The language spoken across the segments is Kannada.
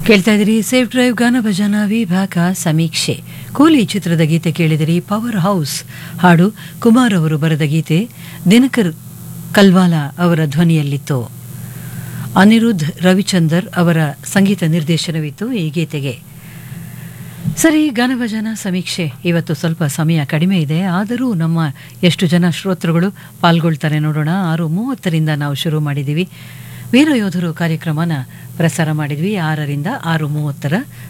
ಕೇಳ್ತಾ ಇದ್ದೀರಿ ಸೇಫ್ ಡ್ರೈವ್ ಗಾನ ಭಜನಾ ವಿಭಾಗ ಸಮೀಕ್ಷೆ ಕೂಲಿ ಚಿತ್ರದ ಗೀತೆ ಕೇಳಿದಿರಿ ಪವರ್ ಹೌಸ್ ಹಾಡು ಕುಮಾರ್ ಅವರು ಬರೆದ ಗೀತೆ ದಿನಕರ್ ಕಲ್ವಾಲ ಅವರ ಧ್ವನಿಯಲ್ಲಿತ್ತು ಅನಿರುದ್ಧ್ ರವಿಚಂದರ್ ಅವರ ಸಂಗೀತ ನಿರ್ದೇಶನವಿತ್ತು ಈ ಗೀತೆಗೆ ಸರಿ ಗಾನಭಜನ ಸಮೀಕ್ಷೆ ಇವತ್ತು ಸ್ವಲ್ಪ ಸಮಯ ಕಡಿಮೆ ಇದೆ ಆದರೂ ನಮ್ಮ ಎಷ್ಟು ಜನ ಶ್ರೋತೃಗಳು ಪಾಲ್ಗೊಳ್ತಾರೆ ನೋಡೋಣ ಆರು ಮೂವತ್ತರಿಂದ ನಾವು ಶುರು ಮಾಡಿದ್ದೀವಿ ವೀರಯೋಧರು ಕಾರ್ಯಕ್ರಮನ ಪ್ರಸಾರ ಮಾಡಿದ್ವಿ ಆರರಿಂದ ಆರು ಮೂವತ್ತರ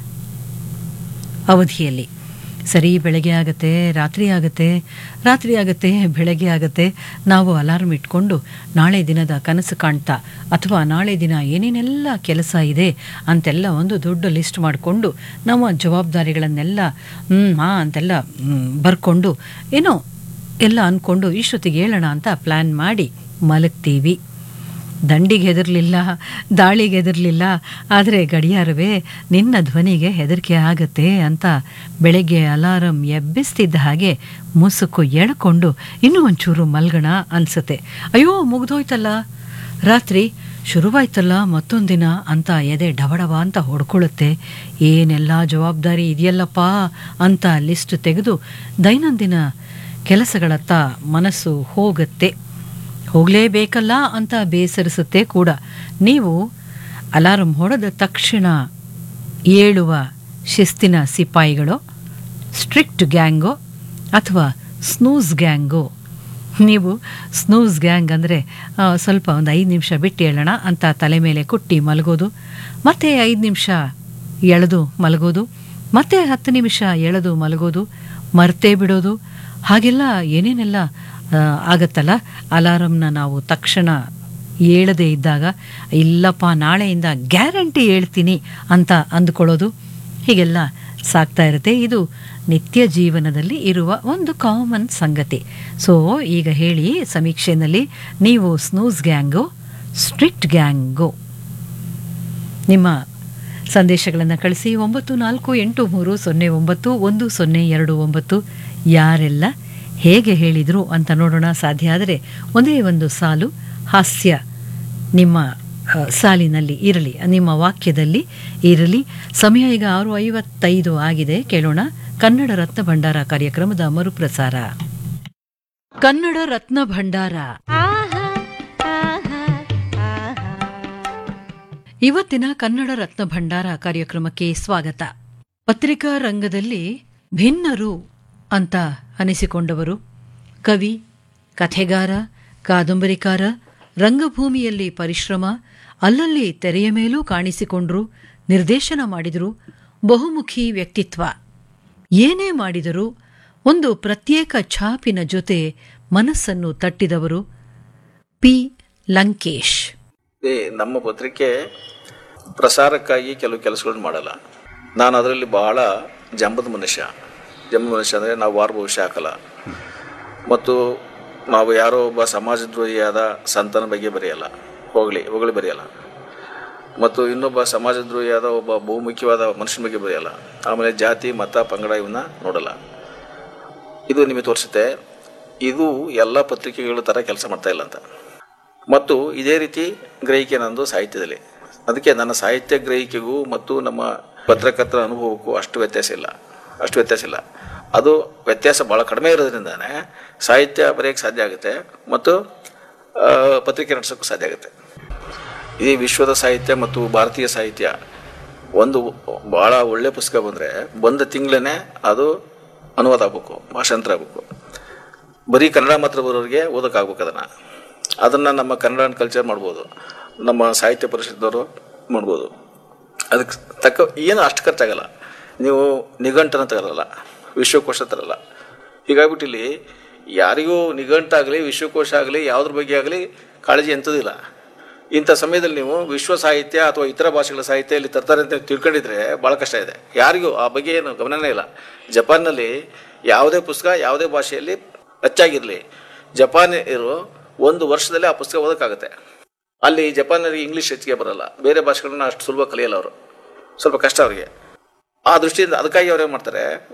ಅವಧಿಯಲ್ಲಿ ಸರಿ ಬೆಳಗ್ಗೆ ಆಗತ್ತೆ ರಾತ್ರಿ ಆಗತ್ತೆ ರಾತ್ರಿ ಆಗತ್ತೆ ಬೆಳಗ್ಗೆ ಆಗತ್ತೆ ನಾವು ಅಲಾರ್ಮ್ ಇಟ್ಕೊಂಡು ನಾಳೆ ದಿನದ ಕನಸು ಕಾಣ್ತಾ ಅಥವಾ ನಾಳೆ ದಿನ ಏನೇನೆಲ್ಲ ಕೆಲಸ ಇದೆ ಅಂತೆಲ್ಲ ಒಂದು ದೊಡ್ಡ ಲಿಸ್ಟ್ ಮಾಡಿಕೊಂಡು ನಮ್ಮ ಜವಾಬ್ದಾರಿಗಳನ್ನೆಲ್ಲ ಹ್ಞೂ ಹಾಂ ಅಂತೆಲ್ಲ ಬರ್ಕೊಂಡು ಏನೋ ಎಲ್ಲ ಅಂದ್ಕೊಂಡು ಇಷ್ಟೊತ್ತಿಗೆ ಹೇಳೋಣ ಅಂತ ಪ್ಲ್ಯಾನ್ ಮಾಡಿ ಮಲಗ್ತೀವಿ ದಂಡಿಗೆ ಹೆದರ್ಲಿಲ್ಲ ದಾಳಿಗೆ ಹೆದರ್ಲಿಲ್ಲ ಆದರೆ ಗಡಿಯಾರವೇ ನಿನ್ನ ಧ್ವನಿಗೆ ಹೆದರಿಕೆ ಆಗತ್ತೆ ಅಂತ ಬೆಳಗ್ಗೆ ಅಲಾರಂ ಎಬ್ಬಿಸ್ತಿದ್ದ ಹಾಗೆ ಮುಸುಕು ಎಳ್ಕೊಂಡು ಇನ್ನೂ ಒಂಚೂರು ಮಲ್ಗಣ ಅನ್ಸುತ್ತೆ ಅಯ್ಯೋ ಮುಗ್ದೋಯ್ತಲ್ಲ ರಾತ್ರಿ ಶುರುವಾಯ್ತಲ್ಲ ಮತ್ತೊಂದಿನ ಅಂತ ಎದೆ ಡವಡವ ಅಂತ ಹೊಡ್ಕೊಳ್ಳುತ್ತೆ ಏನೆಲ್ಲ ಜವಾಬ್ದಾರಿ ಇದೆಯಲ್ಲಪ್ಪ ಅಂತ ಲಿಸ್ಟ್ ತೆಗೆದು ದೈನಂದಿನ ಕೆಲಸಗಳತ್ತ ಮನಸ್ಸು ಹೋಗುತ್ತೆ ಹೋಗಲೇಬೇಕಲ್ಲ ಅಂತ ಬೇಸರಿಸುತ್ತೆ ಕೂಡ ನೀವು ಅಲಾರಂ ಹೊಡೆದ ತಕ್ಷಣ ಏಳುವ ಶಿಸ್ತಿನ ಸಿಪಾಯಿಗಳು ಸ್ಟ್ರಿಕ್ಟ್ ಗ್ಯಾಂಗೋ ಅಥವಾ ಸ್ನೂಸ್ ಗ್ಯಾಂಗೋ ನೀವು ಸ್ನೂಸ್ ಗ್ಯಾಂಗ್ ಅಂದರೆ ಸ್ವಲ್ಪ ಒಂದು ಐದು ನಿಮಿಷ ಬಿಟ್ಟು ಹೇಳೋಣ ಅಂತ ತಲೆ ಮೇಲೆ ಕುಟ್ಟಿ ಮಲಗೋದು ಮತ್ತೆ ಐದು ನಿಮಿಷ ಎಳೆದು ಮಲಗೋದು ಮತ್ತೆ ಹತ್ತು ನಿಮಿಷ ಎಳೆದು ಮಲಗೋದು ಮರ್ತೇ ಬಿಡೋದು ಹಾಗೆಲ್ಲ ಏನೇನೆಲ್ಲ ಆಗತ್ತಲ್ಲ ಅಲಾರಮ್ನ ನಾವು ತಕ್ಷಣ ಹೇಳದೇ ಇದ್ದಾಗ ಇಲ್ಲಪ್ಪ ನಾಳೆಯಿಂದ ಗ್ಯಾರಂಟಿ ಹೇಳ್ತೀನಿ ಅಂತ ಅಂದ್ಕೊಳ್ಳೋದು ಹೀಗೆಲ್ಲ ಸಾಕ್ತಾ ಇರುತ್ತೆ ಇದು ನಿತ್ಯ ಜೀವನದಲ್ಲಿ ಇರುವ ಒಂದು ಕಾಮನ್ ಸಂಗತಿ ಸೊ ಈಗ ಹೇಳಿ ಸಮೀಕ್ಷೆಯಲ್ಲಿ ನೀವು ಸ್ನೂಸ್ ಗ್ಯಾಂಗೋ ಸ್ಟ್ರಿಕ್ಟ್ ಗ್ಯಾಂಗೋ ನಿಮ್ಮ ಸಂದೇಶಗಳನ್ನು ಕಳಿಸಿ ಒಂಬತ್ತು ನಾಲ್ಕು ಎಂಟು ಮೂರು ಸೊನ್ನೆ ಒಂಬತ್ತು ಒಂದು ಸೊನ್ನೆ ಎರಡು ಒಂಬತ್ತು ಯಾರೆಲ್ಲ ಹೇಗೆ ಹೇಳಿದರು ಅಂತ ನೋಡೋಣ ಸಾಧ್ಯ ಆದರೆ ಒಂದೇ ಒಂದು ಸಾಲು ಹಾಸ್ಯ ನಿಮ್ಮ ಸಾಲಿನಲ್ಲಿ ಇರಲಿ ನಿಮ್ಮ ವಾಕ್ಯದಲ್ಲಿ ಇರಲಿ ಸಮಯ ಈಗ ಆರು ಐವತ್ತೈದು ಆಗಿದೆ ಕೇಳೋಣ ಕನ್ನಡ ರತ್ನ ಭಂಡಾರ ಕಾರ್ಯಕ್ರಮದ ಮರುಪ್ರಸಾರ ಕನ್ನಡ ರತ್ನ ಭಂಡಾರ ಇವತ್ತಿನ ಕನ್ನಡ ರತ್ನ ಭಂಡಾರ ಕಾರ್ಯಕ್ರಮಕ್ಕೆ ಸ್ವಾಗತ ಪತ್ರಿಕಾ ರಂಗದಲ್ಲಿ ಭಿನ್ನರು ಅಂತ ಅನಿಸಿಕೊಂಡವರು ಕವಿ ಕಥೆಗಾರ ಕಾದಂಬರಿಕಾರ ರಂಗಭೂಮಿಯಲ್ಲಿ ಪರಿಶ್ರಮ ಅಲ್ಲಲ್ಲಿ ತೆರೆಯ ಮೇಲೂ ಕಾಣಿಸಿಕೊಂಡ್ರು ನಿರ್ದೇಶನ ಮಾಡಿದರು ಬಹುಮುಖಿ ವ್ಯಕ್ತಿತ್ವ ಏನೇ ಮಾಡಿದರೂ ಒಂದು ಪ್ರತ್ಯೇಕ ಛಾಪಿನ ಜೊತೆ ಮನಸ್ಸನ್ನು ತಟ್ಟಿದವರು ಪಿ ಲಂಕೇಶ್ ನಮ್ಮ ಪತ್ರಿಕೆ ಪ್ರಸಾರಕ್ಕಾಗಿ ಕೆಲವು ಕೆಲಸಗಳನ್ನು ಮಾಡಲ್ಲ ನಾನು ಅದರಲ್ಲಿ ಬಹಳ ಜಂಬದ ಮನುಷ್ಯ ಜಂಬದ ಮನುಷ್ಯ ಅಂದರೆ ನಾವು ವಾರ ಭವಿಷ್ಯ ಹಾಕಲ್ಲ ಮತ್ತು ನಾವು ಯಾರೋ ಒಬ್ಬ ಸಮಾಜದ್ರೋಹಿಯಾದ ಸಂತನ ಬಗ್ಗೆ ಬರೆಯಲ್ಲ ಹೋಗಲಿ ಹೊಗಳಿ ಬರೆಯಲ್ಲ ಮತ್ತು ಇನ್ನೊಬ್ಬ ಸಮಾಜದ್ರೋಹಿಯಾದ ಒಬ್ಬ ಬಹುಮುಖ್ಯವಾದ ಮನುಷ್ಯನ ಬಗ್ಗೆ ಬರೆಯಲ್ಲ ಆಮೇಲೆ ಜಾತಿ ಮತ ಪಂಗಡ ಇವನ್ನ ನೋಡಲ್ಲ ಇದು ನಿಮಗೆ ತೋರಿಸುತ್ತೆ ಇದು ಎಲ್ಲ ಪತ್ರಿಕೆಗಳ ಥರ ಕೆಲಸ ಮಾಡ್ತಾ ಇಲ್ಲ ಅಂತ ಮತ್ತು ಇದೇ ರೀತಿ ಗ್ರಹಿಕೆ ನಂದು ಸಾಹಿತ್ಯದಲ್ಲಿ ಅದಕ್ಕೆ ನನ್ನ ಸಾಹಿತ್ಯ ಗ್ರಹಿಕೆಗೂ ಮತ್ತು ನಮ್ಮ ಪತ್ರಕರ್ತರ ಅನುಭವಕ್ಕೂ ಅಷ್ಟು ವ್ಯತ್ಯಾಸ ಇಲ್ಲ ಅಷ್ಟು ವ್ಯತ್ಯಾಸ ಇಲ್ಲ ಅದು ವ್ಯತ್ಯಾಸ ಭಾಳ ಕಡಿಮೆ ಇರೋದ್ರಿಂದಾನೇ ಸಾಹಿತ್ಯ ಬರೆಯೋಕ್ಕೆ ಸಾಧ್ಯ ಆಗುತ್ತೆ ಮತ್ತು ಪತ್ರಿಕೆ ನಡೆಸೋಕ್ಕೂ ಸಾಧ್ಯ ಆಗುತ್ತೆ ಈ ವಿಶ್ವದ ಸಾಹಿತ್ಯ ಮತ್ತು ಭಾರತೀಯ ಸಾಹಿತ್ಯ ಒಂದು ಭಾಳ ಒಳ್ಳೆ ಪುಸ್ತಕ ಬಂದರೆ ಬಂದ ತಿಂಗಳೇ ಅದು ಅನುವಾದ ಆಗಬೇಕು ಭಾಷಾಂತರ ಆಗಬೇಕು ಬರೀ ಕನ್ನಡ ಮಾತ್ರ ಬರೋರಿಗೆ ಓದೋಕ್ಕಾಗ್ಬೇಕು ಅದನ್ನು ಅದನ್ನು ನಮ್ಮ ಕನ್ನಡ ಆ್ಯಂಡ್ ಕಲ್ಚರ್ ಮಾಡ್ಬೋದು ನಮ್ಮ ಸಾಹಿತ್ಯ ಪರಿಷತ್ದವರು ಮಾಡ್ಬೋದು ಅದಕ್ಕೆ ತಕ್ಕ ಏನು ಅಷ್ಟು ಖರ್ಚಾಗಲ್ಲ ನೀವು ನಿಘಂಟನ ತಗೊಳ್ಳಲ್ಲ ವಿಶ್ವಕೋಶ ತರಲ್ಲ ಹೀಗಾಗ್ಬಿಟ್ಟು ಇಲ್ಲಿ ಯಾರಿಗೂ ನಿಘಂಟಾಗಲಿ ವಿಶ್ವಕೋಶ ಆಗಲಿ ಯಾವುದ್ರ ಬಗ್ಗೆ ಆಗಲಿ ಕಾಳಜಿ ಎಂಥದಿಲ್ಲ ಇಂಥ ಸಮಯದಲ್ಲಿ ನೀವು ವಿಶ್ವ ಸಾಹಿತ್ಯ ಅಥವಾ ಇತರ ಭಾಷೆಗಳ ಸಾಹಿತ್ಯ ಇಲ್ಲಿ ತರ್ತಾರೆ ಅಂತ ತಿಳ್ಕೊಂಡಿದ್ರೆ ಭಾಳ ಕಷ್ಟ ಇದೆ ಯಾರಿಗೂ ಆ ಬಗ್ಗೆ ಏನು ಗಮನನೇ ಇಲ್ಲ ಜಪಾನ್ನಲ್ಲಿ ಯಾವುದೇ ಪುಸ್ತಕ ಯಾವುದೇ ಭಾಷೆಯಲ್ಲಿ ಹೆಚ್ಚಾಗಿರಲಿ ಜಪಾನಿಯರು ಒಂದು ವರ್ಷದಲ್ಲಿ ಆ ಪುಸ್ತಕ ಓದೋಕ್ಕಾಗುತ್ತೆ ಅಲ್ಲಿ ಜಪಾನರಿಗೆ ಇಂಗ್ಲೀಷ್ ಹೆಚ್ಚಿಗೆ ಬರಲ್ಲ ಬೇರೆ ಭಾಷೆಗಳನ್ನ ಅಷ್ಟು ಸುಲಭ ಕಲಿಯಲ್ಲ ಅವರು ಸ್ವಲ್ಪ ಕಷ್ಟ ಅವರಿಗೆ ಆ ದೃಷ್ಟಿಯಿಂದ ಅದಕ್ಕಾಗಿ ಅವ್ರು ಏನು ಮಾಡ್ತಾರೆ